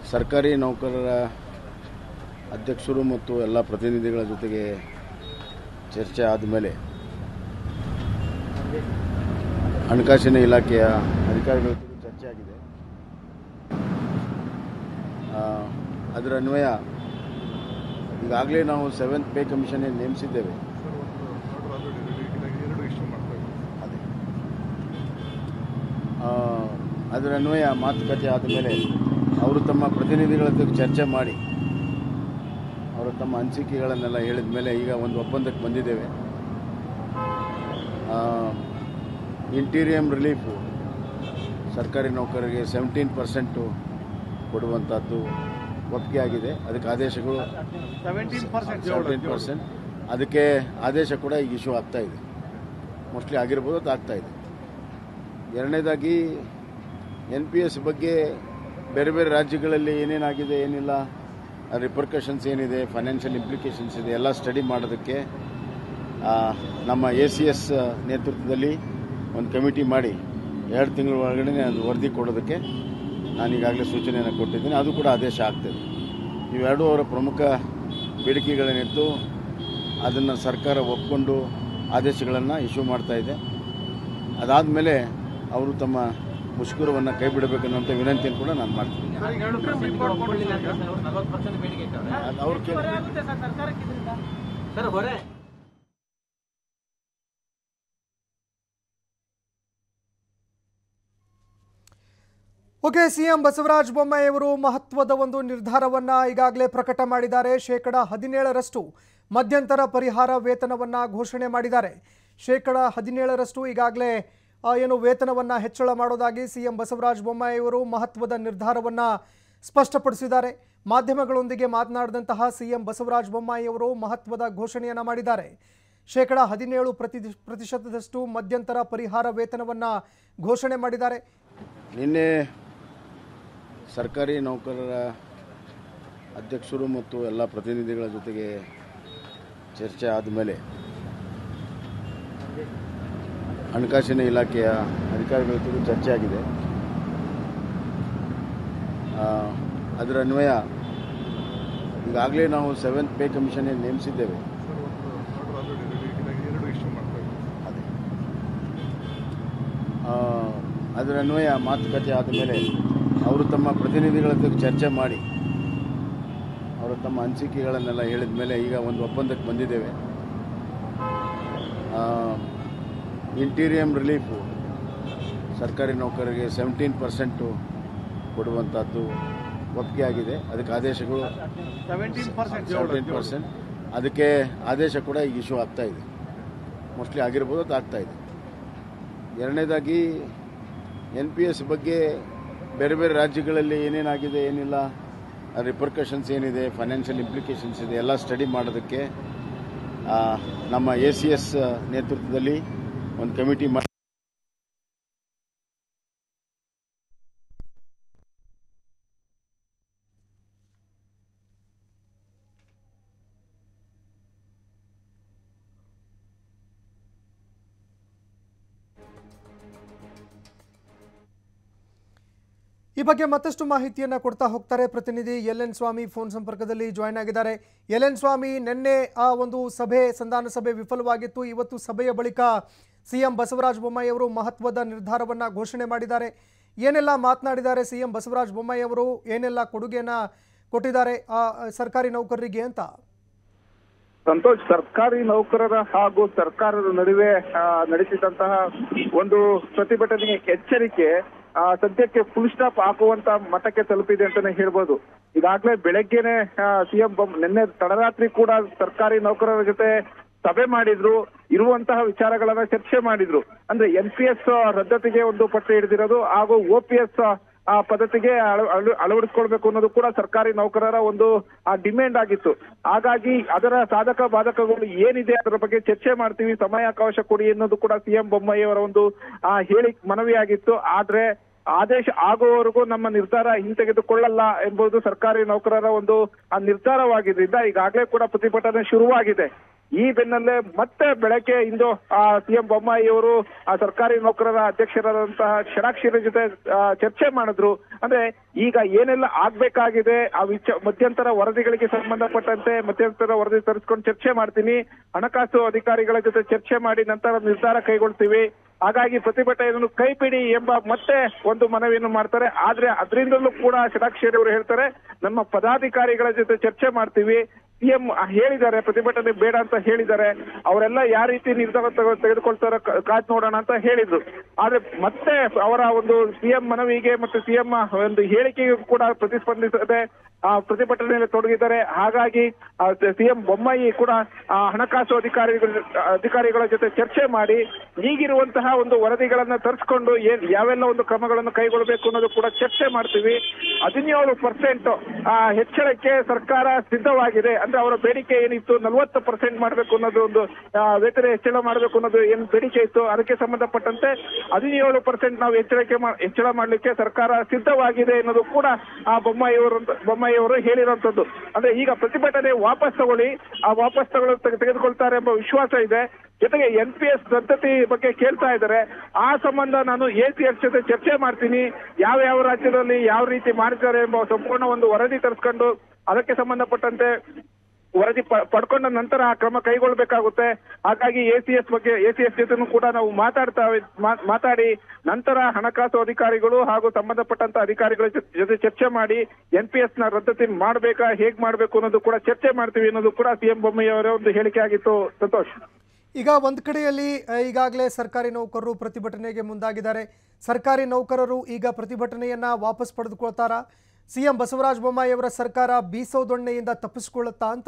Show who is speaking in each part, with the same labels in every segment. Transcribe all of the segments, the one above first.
Speaker 1: ಸರ್ಕಾರಿ ನೌಕರರ ಅಧ್ಯಕ್ಷರು ಮತ್ತು ಎಲ್ಲ ಪ್ರತಿನಿಧಿಗಳ ಜೊತೆಗೆ ಚರ್ಚೆ ಆದಮೇಲೆ ಹಣಕಾಸಿನ ಇಲಾಖೆಯ ಅಧಿಕಾರಿಗಳ ಜೊತೆ ಚರ್ಚೆ ಆಗಿದೆ ಆ, ಅದರ ಅನ್ವಯ ಈಗಾಗಲೇ ನಾವು ಸೆವೆಂತ್ ಪೇ ಕಮಿಷನ್ ಏನು ನೇಮಿಸಿದ್ದೇವೆ ಅದೇ ಆ, ಅದರ ಅನ್ವಯ ಮಾತುಕತೆ ಆದಮೇಲೆ ಅವರು ತಮ್ಮ ಪ್ರತಿನಿಧಿಗಳ ಜೊತೆ ಚರ್ಚೆ ಮಾಡಿ ಅವರು ತಮ್ಮ ಅನಿಸಿಕೆಗಳನ್ನೆಲ್ಲ ಹೇಳಿದ ಮೇಲೆ ಈಗ ಒಂದು ಒಪ್ಪಂದಕ್ಕೆ ಬಂದಿದ್ದೇವೆ ಇಂಟೀರಿಯಂ ರಿಲೀಫು ಸರ್ಕಾರಿ ನೌಕರರಿಗೆ ಸೆವೆಂಟೀನ್ ಪರ್ಸೆಂಟು ಕೊಡುವಂಥದ್ದು ಒಪ್ಪಿಗೆ ಆಗಿದೆ ಅದಕ್ಕೆ ಆದೇಶಗಳು
Speaker 2: ಸೆವೆಂಟೀನ್ ಪರ್ಸೆಂಟ್
Speaker 1: ಸೆವೆಂಟೀನ್ ಪರ್ಸೆಂಟ್ ಅದಕ್ಕೆ ಆದೇಶ ಕೂಡ ಈಗ ಇಶ್ಯೂ ಆಗ್ತಾ ಇದೆ ಮೋಸ್ಟ್ಲಿ ಆಗಿರ್ಬೋದು ಅದು ಆಗ್ತಾ ಇದೆ ಎರಡನೇದಾಗಿ ಎನ್ ಪಿ ಎಸ್ ಬಗ್ಗೆ ಬೇರೆ ಬೇರೆ ರಾಜ್ಯಗಳಲ್ಲಿ ಏನೇನಾಗಿದೆ ಏನಿಲ್ಲ ರಿಪರ್ಕಷನ್ಸ್ ಏನಿದೆ ಫೈನಾನ್ಷಿಯಲ್ ಇಂಪ್ಲಿಕೇಶನ್ಸ್ ಇದೆ ಎಲ್ಲ ಸ್ಟಡಿ ಮಾಡೋದಕ್ಕೆ ಆ, ನಮ್ಮ ಎ ಸಿ ಎಸ್ ನೇತೃತ್ವದಲ್ಲಿ ಒಂದು ಕಮಿಟಿ ಮಾಡಿ ಎರಡು ತಿಂಗಳ ಒಳಗಡೆ ಅದು ವರದಿ ಕೊಡೋದಕ್ಕೆ ನಾನು ಈಗಾಗಲೇ ಸೂಚನೆಯನ್ನು ಕೊಟ್ಟಿದ್ದೀನಿ ಅದು ಕೂಡ ಆದೇಶ ಆಗ್ತದೆ ಇವೆರಡೂ ಅವರ ಪ್ರಮುಖ ಬೇಡಿಕೆಗಳೇನಿತ್ತು ಅದನ್ನು ಸರ್ಕಾರ ಒಪ್ಕೊಂಡು ಆದೇಶಗಳನ್ನು ಇಶ್ಯೂ ಮಾಡ್ತಾ ಇದೆ ಅದಾದಮೇಲೆ ಅವರು ತಮ್ಮ ಮುಷ್ಕರವನ್ನು ಕೈ ಬಿಡಬೇಕನ್ನೋಂಥ ವಿನಂತಿಯನ್ನು ಕೂಡ ನಾನು ಮಾಡ್ತೀನಿ ಅದು ಅವ್ರ ಕೇಳಿ
Speaker 3: ಸರ್ ಹೊರೆ
Speaker 4: ಓಕೆ ಸಿಎಂ ಬಸವರಾಜ ಬೊಮ್ಮಾಯಿ ಅವರು ಮಹತ್ವದ ಒಂದು ನಿರ್ಧಾರವನ್ನ ಈಗಾಗಲೇ ಪ್ರಕಟ ಮಾಡಿದ್ದಾರೆ ಶೇಕಡ ಹದಿನೇಳರಷ್ಟು ಮಧ್ಯಂತರ ಪರಿಹಾರ ವೇತನವನ್ನ ಘೋಷಣೆ ಮಾಡಿದ್ದಾರೆ ಶೇಕಡ ಹದಿನೇಳರಷ್ಟು ಈಗಾಗಲೇ ಆ, ಏನು ವೇತನವನ್ನ ಹೆಚ್ಚಳ ಮಾಡೋದಾಗಿ ಸಿಎಂ ಬಸವರಾಜ ಬೊಮ್ಮಾಯಿ ಅವರು ಮಹತ್ವದ ನಿರ್ಧಾರವನ್ನ ಸ್ಪಷ್ಟಪಡಿಸಿದ್ದಾರೆ ಮಾಧ್ಯಮಗಳೊಂದಿಗೆ ಮಾತನಾಡಿದಂತಹ ಸಿಎಂ ಬಸವರಾಜ ಬೊಮ್ಮಾಯಿ ಅವರು ಮಹತ್ವದ ಘೋಷಣೆಯನ್ನ ಮಾಡಿದ್ದಾರೆ ಶೇಕಡ ಹದಿನೇಳು ಪ್ರತಿ ಪ್ರತಿಶತದಷ್ಟು ಮಧ್ಯಂತರ ಪರಿಹಾರ ವೇತನವನ್ನ ಘೋಷಣೆ ಮಾಡಿದ್ದಾರೆ
Speaker 1: ನಿನ್ನೆ ಸರ್ಕಾರಿ ನೌಕರರ ಅಧ್ಯಕ್ಷರು ಮತ್ತು ಎಲ್ಲ ಪ್ರತಿನಿಧಿಗಳ ಜೊತೆಗೆ ಚರ್ಚೆ ಆದಮೇಲೆ ಹಣಕಾಸಿನ ಇಲಾಖೆಯ ಅಧಿಕಾರಿಗಳ ಜೊತೆ ಚರ್ಚೆ ಆಗಿದೆ ಆ, ಅದರ ಅನ್ವಯ ಈಗಾಗಲೇ ನಾವು ಸೆವೆಂತ್ ಪೇ ಕಮಿಷನ್ ಏನು ನೇಮಿಸಿದ್ದೇವೆ ಅದೇ ಆ, ಅದರ ಅನ್ವಯ ಮಾತುಕತೆ ಆದಮೇಲೆ ಅವರು ತಮ್ಮ ಪ್ರತಿನಿಧಿಗಳ ಜೊತೆ ಚರ್ಚೆ ಮಾಡಿ ಅವರು ತಮ್ಮ ಅನಿಸಿಕೆಗಳನ್ನೆಲ್ಲ ಹೇಳಿದ ಮೇಲೆ ಈಗ ಒಂದು ಒಪ್ಪಂದಕ್ಕೆ ಬಂದಿದ್ದೇವೆ ಇಂಟೀರಿಯಂ ರಿಲೀಫು ಸರ್ಕಾರಿ ನೌಕರರಿಗೆ ಸೆವೆಂಟೀನ್ ಪರ್ಸೆಂಟು ಕೊಡುವಂಥದ್ದು ಒಪ್ಪಿಗೆ ಆಗಿದೆ ಅದಕ್ಕೆ ಆದೇಶಗಳು
Speaker 2: ಸೆವೆಂಟೀನ್ ಪರ್ಸೆಂಟ್
Speaker 1: ಸೆವೆಂಟೀನ್ ಪರ್ಸೆಂಟ್ ಅದಕ್ಕೆ ಆದೇಶ ಕೂಡ ಈಗ ಇಶ್ಯೂ ಆಗ್ತಾ ಇದೆ ಮೋಸ್ಟ್ಲಿ ಆಗಿರ್ಬೋದು ಅದು ಆಗ್ತಾ ಇದೆ ಎರಡನೇದಾಗಿ ಎನ್ ಪಿ ಎಸ್ ಬಗ್ಗೆ ಬೇರೆ ಬೇರೆ ರಾಜ್ಯಗಳಲ್ಲಿ ಏನೇನಾಗಿದೆ ಏನಿಲ್ಲ ರಿಪರ್ಕಷನ್ಸ್ ಏನಿದೆ ಫೈನಾನ್ಷಿಯಲ್ ಇಂಪ್ಲಿಕೇಶನ್ಸ್ ಇದೆ ಎಲ್ಲ ಸ್ಟಡಿ ಮಾಡೋದಕ್ಕೆ ಆ, ನಮ್ಮ ಎ ಸಿ ಎಸ್ ನೇತೃತ್ವದಲ್ಲಿ ಒಂದು ಕಮಿಟಿ ಮಾಡಿ
Speaker 4: ಈ ಬಗ್ಗೆ ಮತ್ತಷ್ಟು ಮಾಹಿತಿಯನ್ನ ಕೊಡ್ತಾ ಹೋಗ್ತಾರೆ ಪ್ರತಿನಿಧಿ ಎಲ್ ಎನ್ ಸ್ವಾಮಿ ಫೋನ್ ಸಂಪರ್ಕದಲ್ಲಿ ಜಾಯ್ನ್ ಆಗಿದ್ದಾರೆ ಎಲ್ ಎನ್ ಸ್ವಾಮಿ ನಿನ್ನೆ ಆ ಒಂದು ಸಭೆ ಸಂಧಾನ ಸಭೆ ವಿಫಲವಾಗಿತ್ತು ಇವತ್ತು ಸಭೆಯ ಬಳಿಕ ಸಿಎಂ ಬಸವರಾಜ ಬೊಮ್ಮಾಯಿ ಅವರು ಮಹತ್ವದ ನಿರ್ಧಾರವನ್ನ ಘೋಷಣೆ ಮಾಡಿದ್ದಾರೆ ಏನೆಲ್ಲ ಮಾತನಾಡಿದ್ದಾರೆ ಸಿಎಂ ಬಸವರಾಜ ಬೊಮ್ಮಾಯಿ ಅವರು ಏನೆಲ್ಲ ಕೊಡುಗೆಯನ್ನ ಕೊಟ್ಟಿದ್ದಾರೆ ಆ ಸರ್ಕಾರಿ ನೌಕರರಿಗೆ ಅಂತ
Speaker 5: ಸಂತೋಷ್ ಸರ್ಕಾರಿ ನೌಕರರ ಹಾಗೂ ಸರ್ಕಾರದ ನಡುವೆ ಆ, ನಡೆಸಿದಂತಹ ಒಂದು ಪ್ರತಿಭಟನೆಗೆ ಎಚ್ಚರಿಕೆ ಆ, ಸದ್ಯಕ್ಕೆ ಫುಲ್ ಸ್ಟಾಪ್ ಹಾಕುವಂತ ಮಟ್ಟಕ್ಕೆ ತಲುಪಿದೆ ಅಂತಾನೆ ಹೇಳ್ಬೋದು ಈಗಾಗಲೇ ಬೆಳಗ್ಗೆನೆ ಸಿಎಂ ನಿನ್ನೆ ತಡರಾತ್ರಿ ಕೂಡ ಸರ್ಕಾರಿ ನೌಕರರ ಜೊತೆ ಸಭೆ ಮಾಡಿದ್ರು ಇರುವಂತಹ ವಿಚಾರಗಳನ್ನ ಚರ್ಚೆ ಮಾಡಿದ್ರು ಅಂದ್ರೆ ಎನ್ ಪಿ ಎಸ್ ರದ್ದತಿಗೆ ಒಂದು ಪಟ್ಟು ಹಿಡಿದಿರೋದು ಹಾಗೂ ಒ ಪಿ ಎಸ್ ಆ ಪದ್ಧತಿಗೆ ಅಳ- ಅಳ- ಅಳವಡಿಸ್ಕೊಳ್ಬೇಕು ಅನ್ನೋದು ಕೂಡ ಸರ್ಕಾರಿ ನೌಕರರ ಒಂದು ಆ ಡಿಮ್ಯಾಂಡ್ ಆಗಿತ್ತು ಹಾಗಾಗಿ ಅದರ ಸಾಧಕ ಬಾಧಕಗಳು ಏನಿದೆ ಅದರ ಬಗ್ಗೆ ಚರ್ಚೆ ಮಾಡ್ತೀವಿ ಸಮಯಾವಕಾಶ ಕೊಡಿ ಅನ್ನೋದು ಕೂಡ ಸಿಎಂ ಬೊಮ್ಮಾಯಿ ಅವರ ಒಂದು ಆ ಹೇಳಿ ಮನವಿಯಾಗಿತ್ತು ಆದ್ರೆ ಆದೇಶ ಆಗುವವರೆಗೂ ನಮ್ಮ ನಿರ್ಧಾರ ಹಿಂತೆಗೆದುಕೊಳ್ಳಲ್ಲ ಎಂಬುದು ಸರ್ಕಾರಿ ನೌಕರರ ಒಂದು ಆ ನಿರ್ಧಾರವಾಗಿದ್ದರಿಂದ ಈಗಾಗಲೇ ಕೂಡ ಪ್ರತಿಭಟನೆ ಶುರುವಾಗಿದೆ ಈ ಬೆನ್ನಲ್ಲೇ ಮತ್ತೆ ಬೆಳಗ್ಗೆ ಇಂದು ಸಿಎಂ ಬೊಮ್ಮಾಯಿ ಅವರು ಆ ಸರ್ಕಾರಿ ನೌಕರರ ಅಧ್ಯಕ್ಷರಾದಂತಹ ಷಡಾಕ್ಷರಿ ಜೊತೆ ಆ, ಚರ್ಚೆ ಮಾಡಿದ್ರು ಅಂದ್ರೆ ಈಗ ಏನೆಲ್ಲ ಆಗ್ಬೇಕಾಗಿದೆ ಆ ವಿಚ ಮಧ್ಯಂತರ ವರದಿಗಳಿಗೆ ಸಂಬಂಧಪಟ್ಟಂತೆ ಮಧ್ಯಂತರ ವರದಿ ತರಿಸ್ಕೊಂಡು ಚರ್ಚೆ ಮಾಡ್ತೀನಿ ಹಣಕಾಸು ಅಧಿಕಾರಿಗಳ ಜೊತೆ ಚರ್ಚೆ ಮಾಡಿ ನಂತರ ನಿರ್ಧಾರ ಕೈಗೊಳ್ತೀವಿ ಹಾಗಾಗಿ ಪ್ರತಿಭಟನೆಯನ್ನು ಕೈಬಿಡಿ ಎಂಬ ಮತ್ತೆ ಒಂದು ಮನವಿಯನ್ನು ಮಾಡ್ತಾರೆ ಆದ್ರೆ ಅದರಿಂದಲೂ ಕೂಡ ಷಡಾಕ್ಷರಿ ಅವರು ಹೇಳ್ತಾರೆ ನಮ್ಮ ಪದಾಧಿಕಾರಿಗಳ ಜೊತೆ ಚರ್ಚೆ ಮಾಡ್ತೀವಿ ಸಿಎಂ ಹೇಳಿದ್ದಾರೆ ಪ್ರತಿಭಟನೆ ಬೇಡ ಅಂತ ಹೇಳಿದ್ದಾರೆ ಅವರೆಲ್ಲ ಯಾವ ರೀತಿ ನಿರ್ಧಾರ ತಗೊ- ತೆಗೆದುಕೊಳ್ತಾರೋ ಕ- ಕಾದ್ ನೋಡೋಣ ಅಂತ ಹೇಳಿದ್ರು ಆದ್ರೆ ಮತ್ತೆ ಅವರ ಒಂದು ಸಿಎಂ ಮನವಿಗೆ ಮತ್ತು ಸಿಎಂ ಒಂದು ಹೇಳಿಕೆಗೂ ಕೂಡ ಪ್ರತಿಸ್ಪಂದಿಸದೆ ಆ ಪ್ರತಿಭಟನೆಯಲ್ಲಿ ತೊಡಗಿದ್ದಾರೆ ಹಾಗಾಗಿ ಸಿಎಂ ಬೊಮ್ಮಾಯಿ ಕೂಡ ಆ, ಹಣಕಾಸು ಅಧಿಕಾರಿಗಳ ಅಧಿಕಾರಿಗಳ ಜೊತೆ ಚರ್ಚೆ ಮಾಡಿ ಈಗಿರುವಂತಹ ಒಂದು ವರದಿಗಳನ್ನ ತರಿಸ್ಕೊಂಡು ಏನ್ ಯಾವೆಲ್ಲ ಒಂದು ಕ್ರಮಗಳನ್ನು ಕೈಗೊಳ್ಳಬೇಕು ಅನ್ನೋದು ಕೂಡ ಚರ್ಚೆ ಮಾಡ್ತೀವಿ ಹದಿನೇಳು ಪರ್ಸೆಂಟ್ ಹೆಚ್ಚಳಕ್ಕೆ ಸರ್ಕಾರ ಸಿದ್ಧವಾಗಿದೆ ಅಂದ್ರೆ ಅವರ ಬೇಡಿಕೆ ಏನಿತ್ತು ನಲವತ್ತು ಪರ್ಸೆಂಟ್ ಮಾಡಬೇಕು ಅನ್ನೋದು ಒಂದು ಆ, ವೇತನ ಹೆಚ್ಚಳ ಮಾಡಬೇಕು ಅನ್ನೋದು ಏನ್ ಬೇಡಿಕೆ ಇತ್ತು ಅದಕ್ಕೆ ಸಂಬಂಧಪಟ್ಟಂತೆ ಹದಿನೇಳು ಪರ್ಸೆಂಟ್ ನಾವು ಹೆಚ್ಚಳಕ್ಕೆ ಮಾ- ಹೆಚ್ಚಳ ಮಾಡಲಿಕ್ಕೆ ಸರ್ಕಾರ ಸಿದ್ಧವಾಗಿದೆ ಅನ್ನೋದು ಕೂಡ ಆ ಬೊಮ್ಮಾಯಿ ಅವರು ಬೊಮ್ಮಾಯಿ ಅವರು ಹೇಳಿರುವಂತದ್ದು ಅಂದ್ರೆ ಈಗ ಪ್ರತಿಭಟನೆ ವಾಪಸ್ ತಗೊಳ್ಳಿ ಆ ವಾಪಸ್ ತಗೊಳ್ಳಿ ತೆಗೆ- ತೆಗೆದುಕೊಳ್ತಾರೆ ಎಂಬ ವಿಶ್ವಾಸ ಇದೆ ಜೊತೆಗೆ ಎನ್ ಪಿ ಎಸ್ ಪದ್ಧತಿ ಬಗ್ಗೆ ಕೇಳ್ತಾ ಇದ್ದಾರೆ ಆ ಸಂಬಂಧ ನಾನು ಎ ಸಿ ಎಸ್ ಜೊತೆ ಚರ್ಚೆ ಮಾಡ್ತೀನಿ ಯಾವ ಯಾವ ರಾಜ್ಯದಲ್ಲಿ ಯಾವ ರೀತಿ ಮಾಡಿದ್ದಾರೆ ಎಂಬ ಸಂಪೂರ್ಣ ಒಂದು ವರದಿ ತರಿಸ್ಕೊಂಡು ಅದಕ್ಕೆ ಸಂಬಂಧಪಟ್ಟಂತೆ ವರದಿ ಪ- ಪಡ್ಕೊಂಡ ನಂತರ ಆ ಕ್ರಮ ಕೈಗೊಳ್ಳಬೇಕಾಗುತ್ತೆ ಹಾಗಾಗಿ ಎ ಸಿ ಎಸ್ ಬಗ್ಗೆ ಎ ಸಿ ಎಸ್ ಜೊತೆನೂ ಕೂಡ ನಾವು ಮಾತಾಡ್ತಾ ಮಾ- ಮಾತಾಡಿ ನಂತರ ಹಣಕಾಸು ಅಧಿಕಾರಿಗಳು ಹಾಗೂ ಸಂಬಂಧಪಟ್ಟಂತ ಅಧಿಕಾರಿಗಳ ಜೊತೆ- ಜೊತೆ ಚರ್ಚೆ ಮಾಡಿ ಎನ್ ಪಿ ಎಸ್ ನ ರದ್ದತಿ ಮಾಡಬೇಕಾ ಹೇಗ್ ಮಾಡಬೇಕು ಅನ್ನೋದು ಕೂಡ ಚರ್ಚೆ ಮಾಡ್ತೀವಿ ಅನ್ನೋದು ಕೂಡ ಸಿಎಂ ಬೊಮ್ಮಾಯಿ ಅವರ ಒಂದು ಹೇಳಿಕೆ ಆಗಿತ್ತು ಸಂತೋಷ್
Speaker 4: ಈಗ ಒಂದು ಕಡೆಯಲ್ಲಿ ಆ, ಈಗಾಗಲೇ ಸರ್ಕಾರಿ ನೌಕರರು ಪ್ರತಿಭಟನೆಗೆ ಮುಂದಾಗಿದ್ದಾರೆ ಸರ್ಕಾರಿ ನೌಕರರು ಈಗ ಪ್ರತಿಭಟನೆಯನ್ನ ವಾಪಸ್ ಪಡೆದುಕೊಳ್ತಾರಾ ಸಿಎಂ ಬಸವರಾಜ ಬೊಮ್ಮಾಯಿ ಅವರ ಸರ್ಕಾರ ಬೀಸೋದೊಣ್ಣೆಯಿಂದ ತಪ್ಪಿಸಿಕೊಳ್ಳುತ್ತಾ ಅಂತ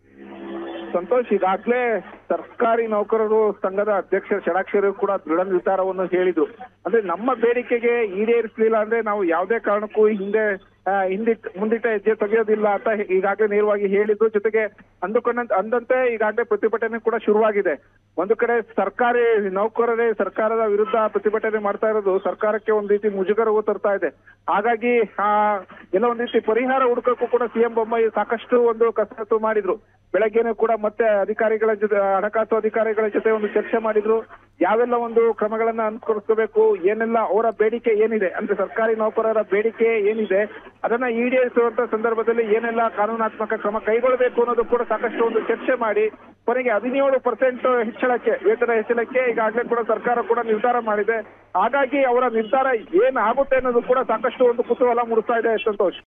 Speaker 5: ಸಂತೋಷ್ ಈಗಾಗಲೇ ಸರ್ಕಾರಿ ನೌಕರರು ಸಂಘದ ಅಧ್ಯಕ್ಷ ಷಡಾಕ್ಷರಿ ಕೂಡ ದೃಢ ನಿರ್ಧಾರವನ್ನು ಹೇಳಿದ್ರು ಅಂದ್ರೆ ನಮ್ಮ ಬೇಡಿಕೆಗೆ ಈಡೇರಿಸಲಿಲ್ಲ ಅಂದ್ರೆ ನಾವು ಯಾವುದೇ ಕಾರಣಕ್ಕೂ ಹಿಂದೆ ಆ, ಹಿಂದಿಟ್ ಮುಂದಿಟ್ಟ ಹೆಜ್ಜೆ ತೆಗೆಯೋದಿಲ್ಲ ಅಂತ ಈಗಾಗಲೇ ನೇರವಾಗಿ ಹೇಳಿದ್ರು ಜೊತೆಗೆ ಅಂದುಕೊಂಡ ಅಂದಂತೆ ಈಗಾಗಲೇ ಪ್ರತಿಭಟನೆ ಕೂಡ ಶುರುವಾಗಿದೆ ಒಂದು ಕಡೆ ಸರ್ಕಾರಿ ನೌಕರರೇ ಸರ್ಕಾರದ ವಿರುದ್ಧ ಪ್ರತಿಭಟನೆ ಮಾಡ್ತಾ ಇರೋದು ಸರ್ಕಾರಕ್ಕೆ ಒಂದು ರೀತಿ ಮುಜುಗರವು ತರ್ತಾ ಇದೆ ಹಾಗಾಗಿ ಆ ಎಲ್ಲ ಒಂದ್ ರೀತಿ ಪರಿಹಾರ ಹುಡುಕಕ್ಕೂ ಕೂಡ ಸಿಎಂ ಬೊಮ್ಮಾಯಿ ಸಾಕಷ್ಟು ಒಂದು ಕಸರತ್ತು ಮಾಡಿದ್ರು ಬೆಳಗ್ಗೆನೂ ಕೂಡ ಮತ್ತೆ ಅಧಿಕಾರಿಗಳ ಜೊತೆ ಹಣಕಾಸು ಅಧಿಕಾರಿಗಳ ಜೊತೆ ಒಂದು ಚರ್ಚೆ ಮಾಡಿದ್ರು ಯಾವೆಲ್ಲ ಒಂದು ಕ್ರಮಗಳನ್ನ ಅನುಸರಿಸಬೇಕು ಏನೆಲ್ಲ ಅವರ ಬೇಡಿಕೆ ಏನಿದೆ ಅಂದ್ರೆ ಸರ್ಕಾರಿ ನೌಕರರ ಬೇಡಿಕೆ ಏನಿದೆ ಅದನ್ನ ಈಡೇರಿಸುವಂತ ಸಂದರ್ಭದಲ್ಲಿ ಏನೆಲ್ಲ ಕಾನೂನಾತ್ಮಕ ಕ್ರಮ ಕೈಗೊಳ್ಳಬೇಕು ಅನ್ನೋದು ಕೂಡ ಸಾಕಷ್ಟು ಒಂದು ಚರ್ಚೆ ಮಾಡಿ ಕೊನೆಗೆ ಹದಿನೇಳು ಪರ್ಸೆಂಟ್ ಹೆಚ್ಚಳಕ್ಕೆ ವೇತನ ಹೆಚ್ಚಳಕ್ಕೆ ಈಗಾಗಲೇ ಕೂಡ ಸರ್ಕಾರ ಕೂಡ ನಿರ್ಧಾರ ಮಾಡಿದೆ ಹಾಗಾಗಿ ಅವರ ನಿರ್ಧಾರ ಏನಾಗುತ್ತೆ ಅನ್ನೋದು ಕೂಡ ಸಾಕಷ್ಟು ಒಂದು ಕುತೂಹಲ ಮೂಡಿಸ್ತಾ ಇದೆ ಸಂತೋಷ್